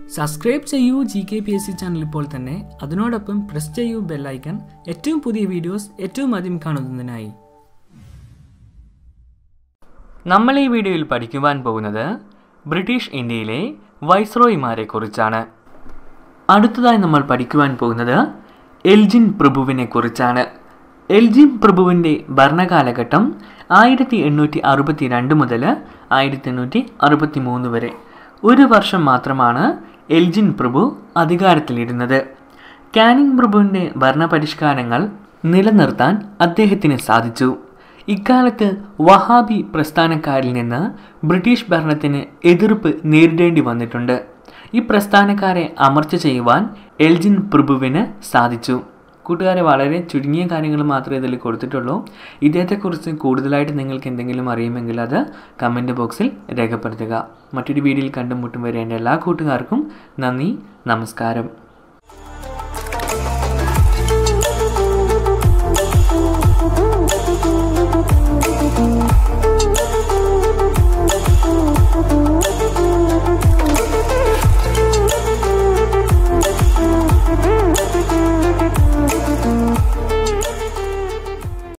subscribe ചെയ്യൂ G K P S C channel ഇപ്പോൾ തന്നെ അതിനോടൊപ്പം പ്രസ് ചെയ്യൂ ബെല്ലൈക്കൺ ഏറ്റവും പുതിയ വീഡിയോസ് ഏറ്റവും ആദ്യം കാണുന്നതിനായി നമ്മൾ ഈ വീഡിയോയിൽ പഠിക്കുവാൻ പോകുന്നത് ബ്രിട്ടീഷ് ഇന്ത്യയിലെ വൈസ്രോയിമാരെ കുറിച്ചാണ് അടുത്തതായി നമ്മൾ പഠിക്കുവാൻ പോകുന്നത് എൽജിൻ പ്രഭുവിനെ കുറിച്ചാണ് എൽജിൻ പ്രഭുവിൻ്റെ ഭരണകാലഘട്ടം ആയിരത്തി എണ്ണൂറ്റി അറുപത്തി രണ്ട് മുതൽ ആയിരത്തി എണ്ണൂറ്റി അറുപത്തി മൂന്ന് വരെ ഒരു വർഷം മാത്രമാണ് എൽജിൻ പ്രഭു അധികാരത്തിലിരുന്നത് കാനിങ് പ്രഭുവിൻ്റെ ഭരണപരിഷ്കാരങ്ങൾ നിലനിർത്താൻ അദ്ദേഹത്തിന് സാധിച്ചു ഇക്കാലത്ത് വഹാബി പ്രസ്ഥാനക്കാരിൽ നിന്ന് ബ്രിട്ടീഷ് ഭരണത്തിന് എതിർപ്പ് നേരിടേണ്ടി വന്നിട്ടുണ്ട് ഈ പ്രസ്ഥാനക്കാരെ അമർച്ച ചെയ്യുവാൻ എൽജിൻ പ്രഭുവിന് സാധിച്ചു കൂട്ടുകാരെ വളരെ ചുരുങ്ങിയ കാര്യങ്ങൾ മാത്രമേ ഇതിൽ കൊടുത്തിട്ടുള്ളൂ ഇദ്ദേഹത്തെക്കുറിച്ച് കൂടുതലായിട്ട് നിങ്ങൾക്ക് എന്തെങ്കിലും അറിയുമെങ്കിൽ അത് കമൻറ്റ് ബോക്സിൽ രേഖപ്പെടുത്തുക മറ്റൊരു വീഡിയോയിൽ കണ്ടുമുട്ടും വരെ എൻ്റെ എല്ലാ കൂട്ടുകാർക്കും നന്ദി നമസ്കാരം